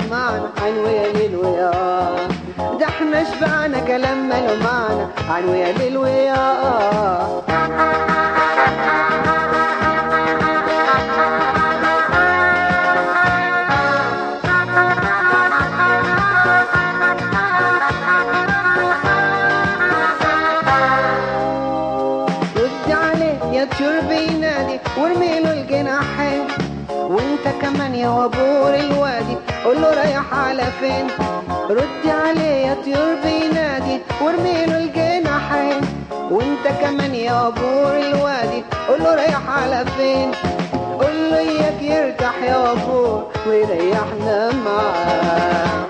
معنى عين ويا ليل ويا ده احنا شبعنا كلام ماله معنى عين ويا ليل ويا رد عليه يا طيور بينادي وارمي له الجناحين وانت كمان يا وابور الوادي قول له رايح على فين رد عليه يا طيور بينادي وارمي له الجناحين وانت كمان يا وابور الوادي قول له رايح على فين قول له اياك يرتاح يا وابور ويريحنا معاه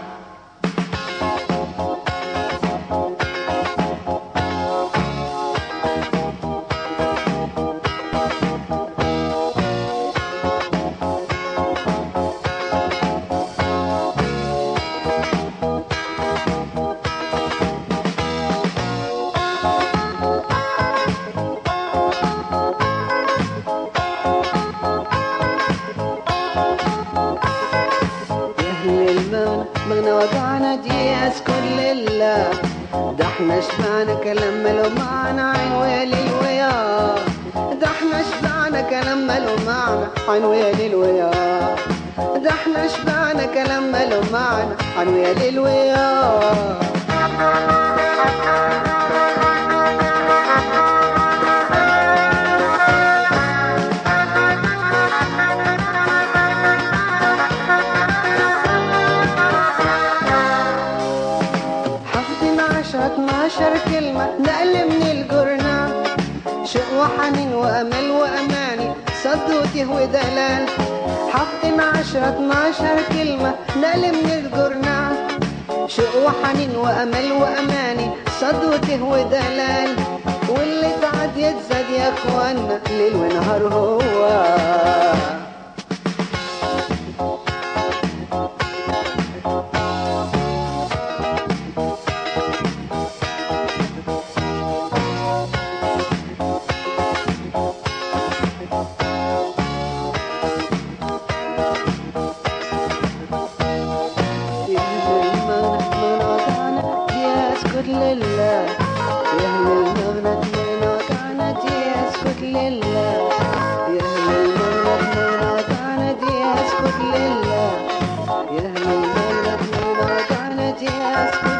يهل المغنى مغنى وجعنا دي اسكت لله ده احنا شبعنا كلام ماله معنى عين ويا ليل ويا ده احنا شبعنا كلام ماله معنى عين ويا ليل ويا ده احنا شبعنا كلام ماله معنى عين ويا ليل ويا حفظ عشرة اتناشر كلمة نقل من الجرنان شوق وحنين وأمل وأماني صد وته ودلال حفظ عشرة اتناشر كلمة نقل من الجرنان شوق وحنين وأمل وأماني صد وته ودلال واللي تعد يتزاد يا اخوانا ليل ونهار هو يسكت لله يا اهل المغنى من وكانت يسكت لله يا اهل المغنى من وكانت يسكت لله يا اهل المغنى من وكانت يسكت